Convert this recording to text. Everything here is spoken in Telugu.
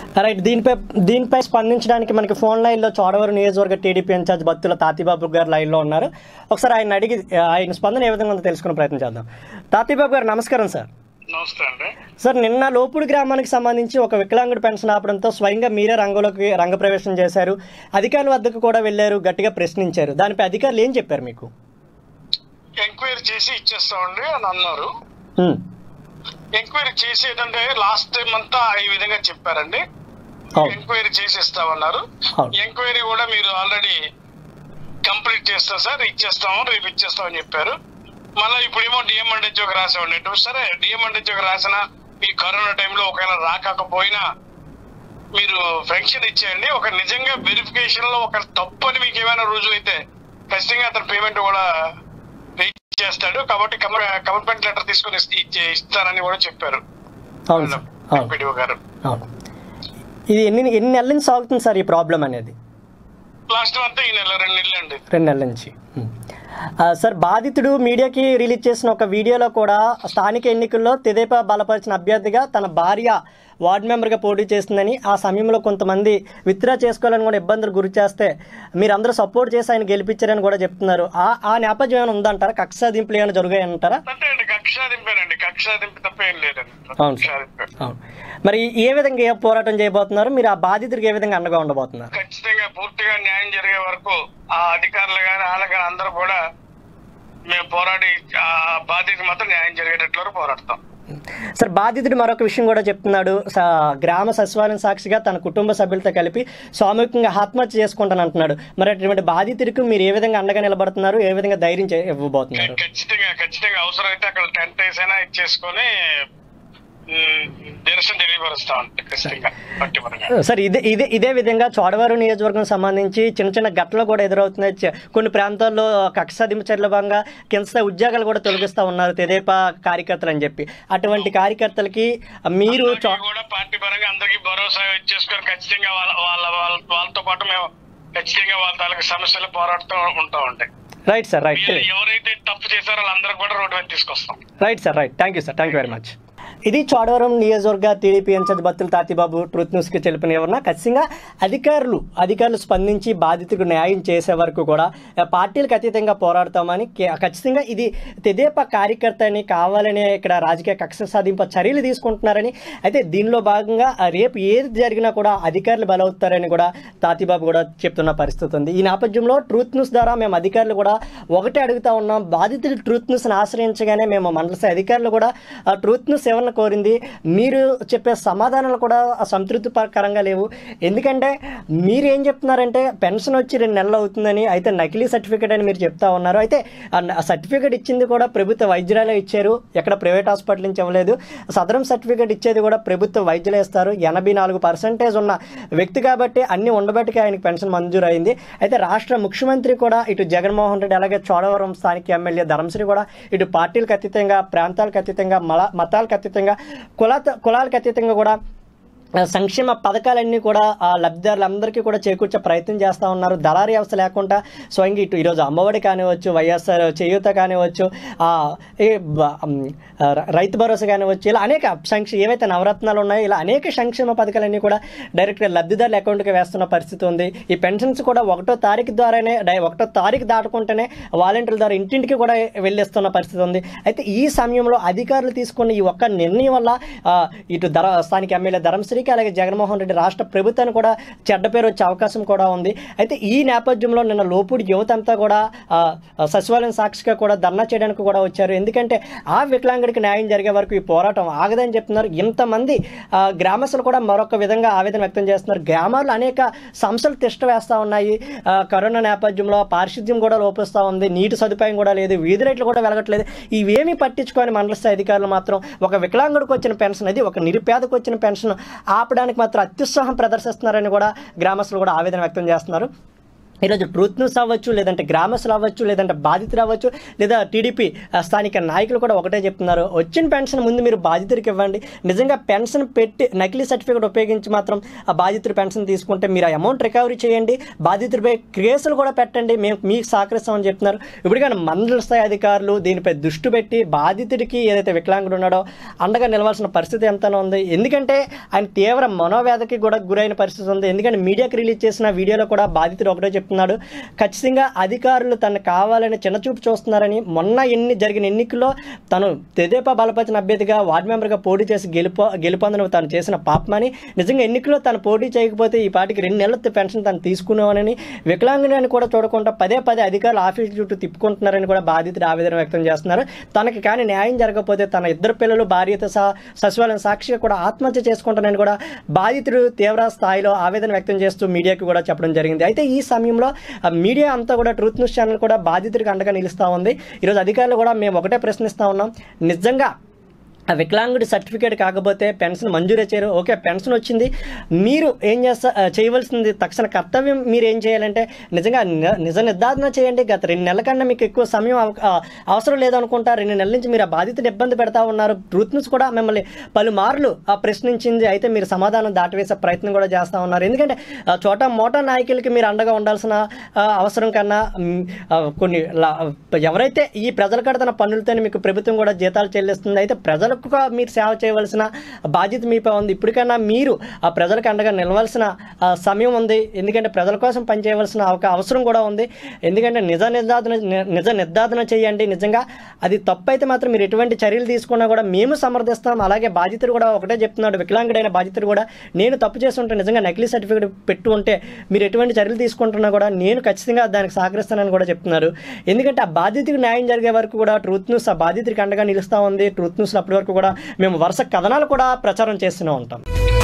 రైట్ దీనిపై దీనిపై స్పందించడానికి మనకి ఫోన్ లైన్లో చోడవరం నియోజకవర్గ టీడీపీ ఇన్ఛార్జ్ బత్తుల తాతిబాబు గారు లైన్లో ఉన్నారు ఒకసారి ఆయన అడిగి ఆయన స్పందన ఏ విధంగా ఉందో తెలుసుకునే ప్రయత్నం చేద్దాం తాతిబాబు గారు నమస్కారం సార్ నమస్తే అండి సార్ నిన్న లోపుడు గ్రామానికి సంబంధించి ఒక వికలాంగుడు పెన్షన్ ఆపడంతో స్వయంగా మీరే రంగంలోకి రంగప్రవేశం చేశారు అధికారుల వద్దకు కూడా వెళ్ళారు గట్టిగా ప్రశ్నించారు దానిపై అధికారులు ఏం చెప్పారు మీకు ఎంక్వైరీ చేసి ఇచ్చేస్తామండి అని అన్నారు ఉమ్, ఎంక్వైరీ చేసి ఏంటంటే లాస్ట్ టైం అంతా ఈ విధంగా చెప్పారండి అవును ఎంక్వైరీ చేసి ఇస్తామన్నారు అవును. ఎంక్వైరీ కూడా మీరు ఆల్రెడీ కంప్లీట్ చేస్తాం సార్ ఇచ్చేస్తాము రేపు ఇచ్చేస్తామని చెప్పారు మళ్ళీ ఇప్పుడేమో డిఎం అండ్ హెచ్ఓకి రాసామండి అంటే సరే డిఎం అండ్ హెచ్ఓకి రాసిన ఈ కరోనా టైంలో ఒకవేళ రాకపోయినా మీరు పెన్షన్ ఇచ్చేయండి ఒక నిజంగా వెరిఫికేషన్ లో ఒక తప్పు అని మీకు ఏమైనా రుజువు అయితే ఖచ్చితంగా అతను పేమెంట్ కూడా పే చేస్తాడు కాబట్టి కమిట్మెంట్ లెటర్ తీసుకొని ఇస్తే- ఇచ్చే ఇస్తానని కూడా చెప్పారు అవును సార్ అవును ఎంపీడీఓ గారు అవును ఇది ఎన్ని ఎన్ని నెలల నుంచి సాగుతుంది సార్ ఈ ప్రాబ్లం అనేది లాస్ట్ మంత్ ఈ నెల రెండు నెలలు అండి రెండు నెలల నుంచి ఉమ్. ఆ, సార్ బాధితుడు మీడియాకి రిలీజ్ చేసిన ఒక వీడియోలో కూడా స్థానిక ఎన్నికల్లో తెదేపా బలపరిచిన అభ్యర్థిగా తన భార్య వార్డు మెంబర్గా పోటీ చేస్తుందని ఆ సమయంలో కొంతమంది విత్డ్రా చేసుకోవాలని కూడా ఇబ్బందులు గురి చేస్తే మీరందరూ సపోర్ట్ చేసి ఆయన గెలిపించారని కూడా చెప్తున్నారు ఆ ఆ నేపథ్యం ఏమైనా ఉందంటారా కక్ష సాధింపులు ఏమైనా జరిగాయంటారా అంతే అండి కక్షాదింపేనండి కక్షాదింపు తప్ప ఏం లేదండి అవును సార్. కక్షాదింపే అవును మరి ఏ విధంగా ఏ పోరాటం చేయబోతున్నారు మీరు ఆ బాధితుడికి ఏ విధంగా అండగా ఉండబోతున్నారు ఖచ్చితంగా పూర్తిగా న్యాయం జరిగే వరకు ఆ అధికారులు కానీ వాళ్ళ కానీ అందరూ కూడా మేము పోరాడి ఆ బాధ్యత మాత్రం న్యాయం జరిగేటట్లు వరకు పోరాడతాం సార్ బాధితుడు మరొక విషయం కూడా చెప్తున్నాడు స- గ్రామ సచివాలయం సాక్షిగా తన కుటుంబ సభ్యులతో కలిపి సామూహికంగా ఆత్మహత్య చేసుకుంటాను అంటున్నాడు మరి అటువంటి బాధితుడికి మీరు ఏ విధంగా అండగా నిలబడుతున్నారు ఏ విధంగా ధైర్యం చే- ఇవ్వబోతున్నారు ఖచ్చితంగా ఖచ్చితంగా అవసరమైతే అక్కడ టెంట్ వేసైనా ఇచ్చేసుకొని ఉమ్, నిరసన తెలియపరుస్తా ఉంటాం ఖచ్చితంగా పట్టిపరంగా సార్ ఇదే ఇదే ఇదే విధంగా చోడవరం నియోజకవర్గం సంబంధించి చిన్న చిన్న ఘటనలు కూడా ఎదురవుతున్నాయి చ- కొన్ని ప్రాంతాల్లో కక్ష సాధింపు చర్యల భాగంగా కింద స్థాయి ఉద్యోగాలు కూడా తొలగిస్తా ఉన్నారు తెదేపా కార్యకర్తలు అని చెప్పి అటువంటి కార్యకర్తలకి మీరు చో- అందరికీ కూడా పార్టీ పరంగా అందరికీ భరోసా ఇచ్చేసుకొని ఖచ్చితంగా వాళ్ళ వాళ్ళ వాళ్ళ- వాళ్ళతో పాటు మేము ఖచ్చితంగా వాళ్ళ తాలూకు సమస్యలు పోరాడుతూ ఉంటా ఉంటాయి రైట్ సార్ రైట్ మీరు ఎవరైతే తప్పు చేశారో వాళ్ళందరూ కూడా రోడ్డు మీద తీసుకొస్తాం right sir right thank you sir thank you very much ఇది చోడవరం నియోజకవర్గ TDP incharge Battula Tatibabu truth న్యూస్కి తెలిపిన ఎవరన్నా ఖచ్చితంగా అధికారులు అధికారులు స్పందించి బాధితులకు న్యాయం చేసే వరకు కూడా ఆ, పార్టీలకు అతీతంగా పోరాడతామని కే- ఖచ్చితంగా ఇది తెదేపా కార్యకర్త అని కావాలనే ఇక్కడ రాజకీయ కక్ష సాధింప చర్యలు తీసుకుంటున్నారని అయితే దీనిలో భాగంగా ఆ, రేపు ఏది జరిగినా కూడా అధికారులు బలవుతారని కూడా తాతిబాబు కూడా చెప్తున్న పరిస్థితి ఉంది ఈ నేపథ్యంలో ట్రూత్ న్యూస్ ద్వారా మేము అధికారులు కూడా ఒకటే అడుగుతా ఉన్నాం బాధితులు ట్రూత్ న్యూస్ని ఆశ్రయించగానే మేము మండల స్థాయి అధికారులు కూడా ఆ ట్రూత్ న్యూస్ ఎవరిని కోరింది మీరు చెప్పే సమాధానాలు కూడా సంతృప్తికరంగా లేవు ఎందుకంటే మీరు ఏం చెప్తున్నారంటే పెన్షన్ వచ్చి రెండు నెలలు అవుతుందని అయితే నకిలీ సర్టిఫికేట్ అని మీరు చెప్తా ఉన్నారు అయితే ఆ సర్టిఫికేట్ ఇచ్చింది కూడా ప్రభుత్వ వైద్యురాలే ఇచ్చారు ఎక్కడ ప్రైవేట్ హాస్పిటల్ నుంచి ఇవ్వలేదు సదరం సర్టిఫికేట్ ఇచ్చేది కూడా ప్రభుత్వ వైద్యులే ఇస్తారు ఎనభై నాలుగు పర్సెంటేజ్ ఉన్న వ్యక్తి కాబట్టి అన్ని ఉండబట్టికి ఆయనకి పెన్షన్ మంజూరు అయింది అయితే రాష్ట్ర ముఖ్యమంత్రి కూడా ఇటు జగన్మోహన్ రెడ్డి అలాగే చోడవరం స్థానిక ఎమ్మెల్యే ధర్మశ్రీ కూడా ఇటు పార్టీలకు అతీతంగా ప్రాంతాలకు అతీతంగా మల మతాలకు అతీతంగా కుల కులాలకు అతీతంగా కూడా ఆ, సంక్షేమ పథకాలన్నీ కూడా ఆ లబ్ధిదారులందరికీ కూడా చేకూర్చే ప్రయత్నం చేస్తూ ఉన్నారు దళారీ వ్యవస్థ లేకుండా స్వయంగా ఇటు ఈరోజు అమ్మఒడి కానివచ్చు వైఎస్ఆర్ చేయూత కానివచ్చు ఆ, ఈ బ- ఉమ్, ఆ, ర- రైతు భరోసా కానివచ్చు ఇలా అనేక సంక్ష ఏవైతే నవరత్నాలు ఉన్నాయో ఇలా అనేక సంక్షేమ పథకాలన్నీ కూడా డైరెక్ట్గా లబ్ధిదారుల అకౌంట్కి వేస్తున్న పరిస్థితి ఉంది ఈ పెన్షన్స్ కూడా ఒకటో తారీఖు ద్వారానే డై ఒకటో తారీఖు దాటుకుంటేనే వాలంటీర్ల ద్వారా ఇంటింటికి కూడా వెళ్ళిస్తున్న పరిస్థితి ఉంది అయితే ఈ సమయంలో అధికారులు తీసుకున్న ఈ ఒక్క నిర్ణయం వల్ల ఆ, ఇటు ధర స్థానిక ఎమ్మెల్యే ధర్మశ్రీకి అలాగే జగన్మోహన్ రెడ్డి రాష్ట్ర ప్రభుత్వానికి కూడా చెడ్డ పేరు వచ్చే అవకాశం కూడా ఉంది అయితే ఈ నేపథ్యంలో నిన్న లోపుడి యువత అంతా కూడా ఆ, సచివాలయం సాక్షిగా కూడా ధర్నా చేయడానికి కూడా వచ్చారు ఎందుకంటే ఆ వికలాంగుడికి న్యాయం జరిగే వరకు ఈ పోరాటం ఆగదని చెప్తున్నారు ఇంతమంది ఆ, గ్రామస్తులు కూడా మరొక విధంగా ఆవేదన వ్యక్తం చేస్తున్నారు గ్రామాల్లో అనేక సమస్యలు తిష్ట వేస్తూ ఉన్నాయి ఆ, కరోనా నేపథ్యంలో పారిశుద్ధ్యం కూడా లోపిస్తూ ఉంది నీటి సదుపాయం కూడా లేదు వీధి రేట్లు కూడా వెలగట్లేదు ఇవేమీ పట్టించుకొని మండల స్థాయి అధికారులు మాత్రం ఒక వికలాంగుడికి వచ్చిన పెన్షన్ అది ఒక నిరుపేదకు వచ్చిన పెన్షన్ ఆపడానికి మాత్రం అత్యుత్సాహం ప్రదర్శిస్తున్నారని కూడా గ్రామస్తులు కూడా ఆవేదన వ్యక్తం చేస్తున్నారు ఈరోజు ట్రూత్ న్యూస్ అవ్వచ్చు లేదంటే గ్రామస్తులు అవ్వచ్చు లేదంటే బాధితులు అవ్వచ్చు లేదా టీడీపీ స్థానిక నాయకులు కూడా ఒకటే చెప్తున్నారు వచ్చిన పెన్షన్ ముందు మీరు బాధితుడికి ఇవ్వండి నిజంగా పెన్షన్ పెట్టి నకిలీ సర్టిఫికేట్ ఉపయోగించి మాత్రం ఆ బాధితుడి పెన్షన్ తీసుకుంటే మీరు ఆ అమౌంట్ రికవరీ చేయండి బాధితుడిపై కేసులు కూడా పెట్టండి మేము మీకు సహకరిస్తామని చెప్తున్నారు ఇప్పుడు కానీ మండల స్థాయి అధికారులు దీనిపై దృష్టి పెట్టి బాధితుడికి ఏదైతే వికలాంగుడు ఉన్నాడో అండగా నిలవాల్సిన పరిస్థితి ఎంతనో ఉంది ఎందుకంటే ఆయన తీవ్ర మనోవ్యాధికి కూడా గురైన పరిస్థితి ఉంది ఎందుకంటే మీడియాకి రిలీజ్ చేసిన వీడియోలో కూడా బాధితుడు ఒకటే చెప్తున్నాడు ఖచ్చితంగా అధికారులు తను కావాలని చిన్నచూపు చూస్తున్నారని మొన్న ఎన్ని జరిగిన ఎన్నికల్లో తను తెదేపా బలపరిచిన అభ్యర్థిగా వార్డు మెంబర్గా పోటీ చేసి గెలుపొ గెలుపొందడం తను చేసిన పాపమని నిజంగా ఎన్నికల్లో తను పోటీ చేయకపోతే ఈ పాటికి రెండు నెలల పెన్షన్ తను తీసుకునేవానని వికలాంగుని అని కూడా చూడకుండా పదే పదే అధికారులు ఆఫీస్ చుట్టూ తిప్పుకుంటున్నారని కూడా బాధితుడు ఆవేదన వ్యక్తం చేస్తున్నారు తనకి కానీ న్యాయం జరగకపోతే తన ఇద్దరు పిల్లలు భార్యతో సహా సచివాలయం సాక్షిగా కూడా ఆత్మహత్య చేసుకుంటానని కూడా బాధితుడు తీవ్ర స్థాయిలో ఆవేదన వ్యక్తం చేస్తూ మీడియాకి కూడా చెప్పడం జరిగింది అయితే ఈ సమయంలో ఆ మీడియా అంతా కూడా ట్రూత్ న్యూస్ ఛానల్ కూడా బాధితుడికి అండగా నిలుస్తూ ఉంది ఈరోజు అధికారులు కూడా మేము ఒకటే ప్రశ్నిస్తూ ఉన్నాం నిజంగా ఆ వికలాంగుడి సర్టిఫికేట్ కాకపోతే పెన్షన్ మంజూరు చేయరు ఓకే పెన్షన్ వచ్చింది మీరు ఏం చేస్తా ఆ, చేయవలసింది తక్షణ కర్తవ్యం మీరు ఏం చేయాలంటే నిజంగా ని- నిజ నిర్ధారణ చేయండి గత రెండు నెలల కన్నా మీకు ఎక్కువ సమయం అవ- ఆ, అవసరం లేదనుకుంటా రెండు నెలల నుంచి మీరు ఆ బాధితుని ఇబ్బంది పెడతా ఉన్నారు ట్రూత్ న్యూస్ కూడా మిమ్మల్ని పలుమార్లు ఆ ప్రశ్నించింది అయితే మీరు సమాధానం దాటివేసే ప్రయత్నం కూడా చేస్తూ ఉన్నారు ఎందుకంటే ఆ, చోట మోటా నాయకులకి మీరు అండగా ఉండాల్సిన ఆ, అవసరం కన్నా మ్, ఆ, కొన్ని లా- ఎవరైతే ఈ ప్రజల కడుతున్న పన్నులతోనే మీకు ప్రభుత్వం కూడా జీతాలు చెల్లిస్తుంది అయితే ప్రజలకు కూడా మీరు సేవ చేయవలసిన బాధ్యత మీపై ఉంది ఇప్పటికన్నా మీరు ఆ ప్రజలకు అండగా నిలవలసిన ఆ, సమయం ఉంది ఎందుకంటే ప్రజల కోసం పనిచేయవలసిన ఒక అవసరం కూడా ఉంది ఎందుకంటే నిజ నిర్ధారణ ని- నిజ నిర్ధారణ చేయండి నిజంగా అది తప్పు అయితే మాత్రం మీరు ఎటువంటి చర్యలు తీసుకున్నా కూడా మేము సమర్థిస్తాం అలాగే బాధితుడు కూడా ఒకటే చెప్తున్నాడు వికలాంగుడైన బాధితుడు కూడా నేను తప్పు చేస్తుంటే నిజంగా నకిలీ సర్టిఫికేట్ పెట్టు ఉంటే మీరు ఎటువంటి చర్యలు తీసుకుంటున్నా కూడా నేను ఖచ్చితంగా దానికి సహకరిస్తానని కూడా చెప్తున్నారు ఎందుకంటే ఆ బాధితుడికి న్యాయం జరిగే వరకు కూడా ట్రూత్ న్యూస్ ఆ బాధితుడికి అండగా నిలుస్తూ ఉంది ట్రూత్ న్యూస్ అప్పటి వరకు కూడా మేము వరుస కథనాలు కూడా ప్రచారం చేస్తూనే ఉంటాం